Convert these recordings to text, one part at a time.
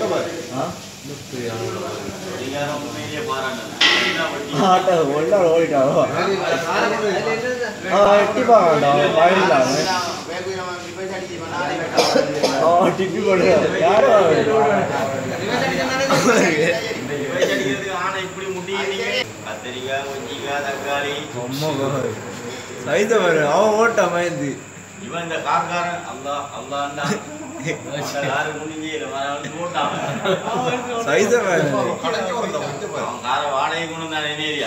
Auto ஒன்றா ஓடிட்டாவோ ஆ எட்டிப்பா வேண்டாம் பயணிக்கலாம் ஆ டிப்பி போடுறேன் யாரோ கத்திரிக்காய் கொஞ்சிக்காய் தக்காளி அம்மா சைத பாரு அவன் ஓட்டா மயந்து இவன் இந்த காக்காரன் அல்லா அல்லாண்டா காரு முடிஞ்சு போட்டான் சைத பாரு அவன் கார வாடகை கொண்டு வந்தான் ஏரியா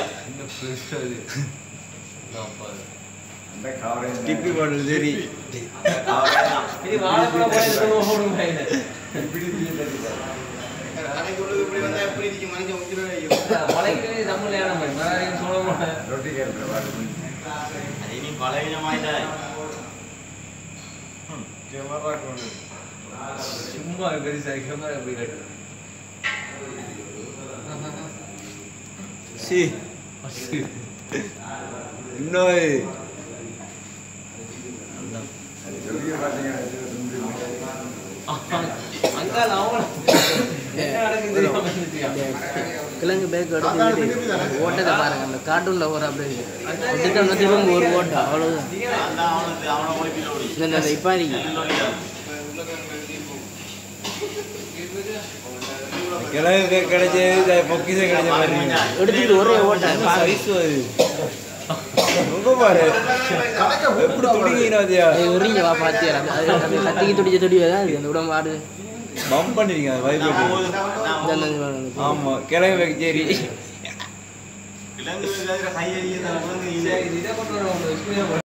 டிப்பி போடுறது சரி இது வாழைப்பழ போய் ஓடுங்க மலைக்கு தமிழ்லையான மாதிரி மலைக்கு சொல்ல மாட்டேன் அது நீ பலவீனமாயிட்டாய் சும்மா பெருசா கேமரா போய் கட்டு சி இன்னொரு அங்கால அவங்கள என்ன நடக்குது தெரியாம இருந்துச்சியா? கிழங்கு பேக் எடுத்துக்கிட்டு ஓட்டத்தை பாருங்க அந்த கார்ட்டூன்ல ஒரு அப்படியே திட்டம் திரும்ப ஒரு ஓட்டம் அவ்வளவுதான் நான் தான் அவனுக்கு அவனை ஒழிப்பில் ஓடி இந்த இந்த இப்ப இருக்கு. கிழங்கு கிடைச்சது பொக்கிசம் கிடைச்ச மாதிரி எடுத்துக்கிட்டு ஒரே ஓட்டம் சைஸ் அது ரொம்ப பாரு எப்படி துடிக்கிறா அதியா உரிங்க வா பாத்தியா அது அது அது கத்திக்கு துடிச்ச துடியதான் அது அந்த உடம்பு ஆடுது பம்ப் பண்ணிருக்கீங்க அது வைப்ரேட் இந்த இந்த இந்த- ஆமா கிழங்கு பேக் சரி கிழங்கு கையெறிய தான் இதை கொண்டு வர